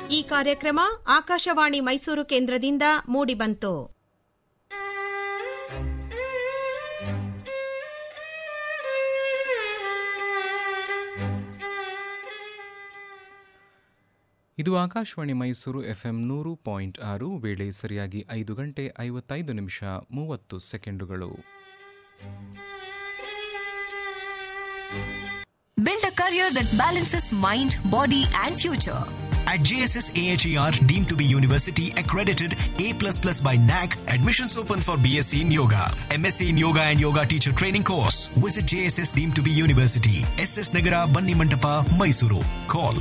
ಈ ಕಾರ್ಯಕ್ರಮ ಆಕಾಶವಾಣಿ ಮೈಸೂರು ಕೇಂದ್ರದಿಂದ ಮೂಡಿಬಂತು ಇದು ಆಕಾಶವಾಣಿ ಮೈಸೂರು ಎಫ್ಎಂ ನೂರು ಪಾಯಿಂಟ್ ಆರು ವೇಳೆ ಸರಿಯಾಗಿ ಐದು ಗಂಟೆ ಐವತ್ತೈದು ನಿಮಿಷ ಮೂವತ್ತು ಸೆಕೆಂಡುಗಳು Build a career that balances mind, body, and future. At JSS AHER, deemed to be university accredited A++ by NAC, admissions open for BSc in Yoga, MSc in Yoga and Yoga Teacher Training course. Visit JSS deemed to be university, SS Nagara, Banni Mantapa, Mysuru. Call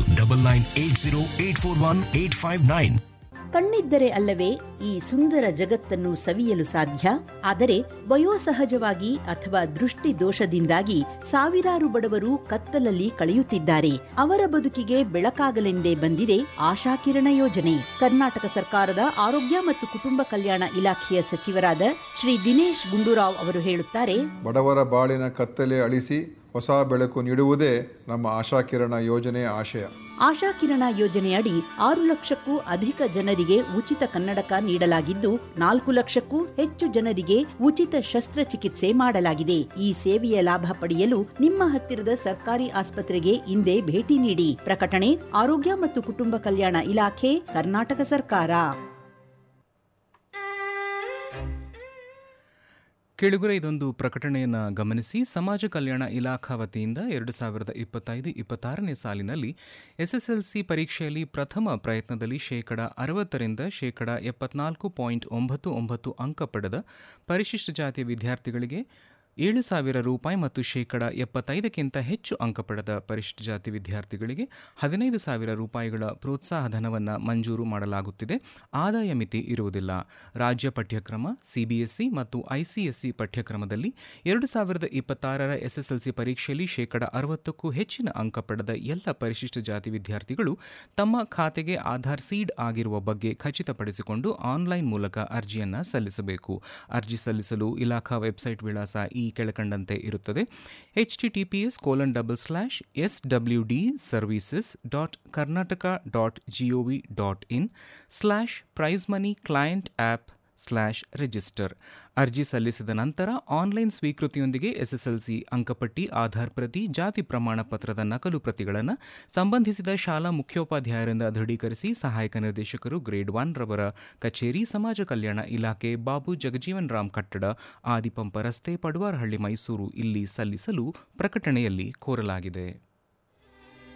9980841859. ಕಣ್ಣಿದ್ದರೆ ಅಲ್ಲವೇ ಈ ಸುಂದರ ಜಗತ್ತನ್ನು ಸವಿಯಲು ಸಾಧ್ಯ ಆದರೆ ವಯೋಸಹಜವಾಗಿ ಅಥವಾ ದೃಷ್ಟಿ ದೋಷದಿಂದಾಗಿ ಸಾವಿರಾರು ಬಡವರು ಕತ್ತಲಲ್ಲಿ ಕಳೆಯುತ್ತಿದ್ದಾರೆ ಅವರ ಬದುಕಿಗೆ ಬೆಳಕಾಗಲೆಂದೇ ಬಂದಿದೆ ಆಶಾಕಿರಣ ಯೋಜನೆ ಕರ್ನಾಟಕ ಸರ್ಕಾರದ ಆರೋಗ್ಯ ಮತ್ತು ಕುಟುಂಬ ಕಲ್ಯಾಣ ಇಲಾಖೆಯ ಸಚಿವರಾದ ಶ್ರೀ ದಿನೇಶ್ ಗುಂಡೂರಾವ್ ಅವರು ಹೇಳುತ್ತಾರೆ ಬಡವರ ಬಾಳಿನ ಕತ್ತಲೆ ಅಳಿಸಿ ಹೊಸ ಬೆಳಕು ನೀಡುವುದೇ ನಮ್ಮ ಆಶಾಕಿರಣ ಯೋಜನೆಯ ಆಶಯ ಆಶಾಕಿರಣ ಯೋಜನೆಯಡಿ ಆರು ಲಕ್ಷಕ್ಕೂ ಅಧಿಕ ಜನರಿಗೆ ಉಚಿತ ಕನ್ನಡಕ ನೀಡಲಾಗಿದ್ದು ನಾಲ್ಕು ಲಕ್ಷಕ್ಕೂ ಹೆಚ್ಚು ಜನರಿಗೆ ಉಚಿತ ಶಸ್ತ್ರಚಿಕಿತ್ಸೆ ಮಾಡಲಾಗಿದೆ ಈ ಸೇವೆಯ ಲಾಭ ಪಡೆಯಲು ನಿಮ್ಮ ಹತ್ತಿರದ ಸರ್ಕಾರಿ ಆಸ್ಪತ್ರೆಗೆ ಇಂದೇ ಭೇಟಿ ನೀಡಿ ಪ್ರಕಟಣೆ ಆರೋಗ್ಯ ಮತ್ತು ಕುಟುಂಬ ಕಲ್ಯಾಣ ಇಲಾಖೆ ಕರ್ನಾಟಕ ಸರ್ಕಾರ ಕೆಳಗುರೆ ಇದೊಂದು ಪ್ರಕಟಣೆಯನ್ನು ಗಮನಿಸಿ ಸಮಾಜ ಕಲ್ಯಾಣ ಇಲಾಖಾ ವತಿಯಿಂದ ಎರಡು ಸಾವಿರದ ಇಪ್ಪತ್ತೈದು ಇಪ್ಪತ್ತಾರನೇ ಸಾಲಿನಲ್ಲಿ ಎಸ್ಎಸ್ಎಲ್ಸಿ ಪರೀಕ್ಷೆಯಲ್ಲಿ ಪ್ರಥಮ ಪ್ರಯತ್ನದಲ್ಲಿ ಶೇಕಡ ಅರವತ್ತರಿಂದ ಶೇಕಡ ಎಪ್ಪತ್ನಾಲ್ಕು ಪಾಯಿಂಟ್ ಒಂಬತ್ತು ಒಂಬತ್ತು ಅಂಕ ಪಡೆದ ಪರಿಶಿಷ್ಟ ಜಾತಿಯ ವಿದ್ಯಾರ್ಥಿಗಳಿಗೆ ಏಳು ಸಾವಿರ ರೂಪಾಯಿ ಮತ್ತು ಶೇಕಡ ಎಪ್ಪತ್ತೈದಕ್ಕಿಂತ ಹೆಚ್ಚು ಅಂಕ ಪಡೆದ ಪರಿಶಿಷ್ಟ ಜಾತಿ ವಿದ್ಯಾರ್ಥಿಗಳಿಗೆ ಹದಿನೈದು ಸಾವಿರ ರೂಪಾಯಿಗಳ ಪ್ರೋತ್ಸಾಹ ಧನವನ್ನು ಮಂಜೂರು ಮಾಡಲಾಗುತ್ತಿದೆ ಆದಾಯ ಮಿತಿ ಇರುವುದಿಲ್ಲ ರಾಜ್ಯ ಪಠ್ಯಕ್ರಮ ಸಿಬಿಎಸ್ಇ ಮತ್ತು ಐಸಿಎಸ್ಇ ಪಠ್ಯಕ್ರಮದಲ್ಲಿ ಎರಡು ಸಾವಿರದ ಇಪ್ಪತ್ತಾರರ ಎಸ್ಎಸ್ಎಲ್ಸಿ ಪರೀಕ್ಷೆಯಲ್ಲಿ ಶೇಕಡ ಅರವತ್ತಕ್ಕೂ ಹೆಚ್ಚಿನ ಅಂಕ ಪಡೆದ ಎಲ್ಲ ಪರಿಶಿಷ್ಟ ಜಾತಿ ವಿದ್ಯಾರ್ಥಿಗಳು ತಮ್ಮ ಖಾತೆಗೆ ಆಧಾರ್ ಸೀಡ್ ಆಗಿರುವ ಬಗ್ಗೆ ಖಚಿತಪಡಿಸಿಕೊಂಡು ಆನ್ಲೈನ್ ಮೂಲಕ ಅರ್ಜಿಯನ್ನು ಸಲ್ಲಿಸಬೇಕು ಅರ್ಜಿ ಸಲ್ಲಿಸಲು ಇಲಾಖಾ ವೆಬ್ಸೈಟ್ ವಿಳಾಸ ಈ ಕೆಳಕಂಡಂತೆ ಇರುತ್ತದೆ H T T P S colon double slash S W D services dot Karnataka dot GOV dot in slash prize money client app slash register ಅರ್ಜಿ ಸಲ್ಲಿಸಿದ ನಂತರ ಆನ್ಲೈನ್ ಸ್ವೀಕೃತಿಯೊಂದಿಗೆ ಎಸ್ಎಸ್ಎಲ್ಸಿ ಅಂಕಪಟ್ಟಿ ಆಧಾರ್ ಪ್ರತಿ ಜಾತಿ ಪ್ರಮಾಣ ಪತ್ರದ ನಕಲು ಪ್ರತಿಗಳನ್ನು ಸಂಬಂಧಿಸಿದ ಶಾಲಾ ಮುಖ್ಯೋಪಾಧ್ಯಾಯರಿಂದ ದೃಢೀಕರಿಸಿ ಸಹಾಯಕ ನಿರ್ದೇಶಕರು ಗ್ರೇಡ್ ಒನ್ ರವರ ಕಚೇರಿ ಸಮಾಜ ಕಲ್ಯಾಣ ಇಲಾಖೆ ಬಾಬು ಜಗಜೀವನ್ ರಾಮ್ ಕಟ್ಟಡ ಆದಿಪಂಪ ರಸ್ತೆ ಪಡುವಾರಹಳ್ಳಿ ಮೈಸೂರು ಇಲ್ಲಿ ಸಲ್ಲಿಸಲು ಪ್ರಕಟಣೆಯಲ್ಲಿ ಕೋರಲಾಗಿದೆ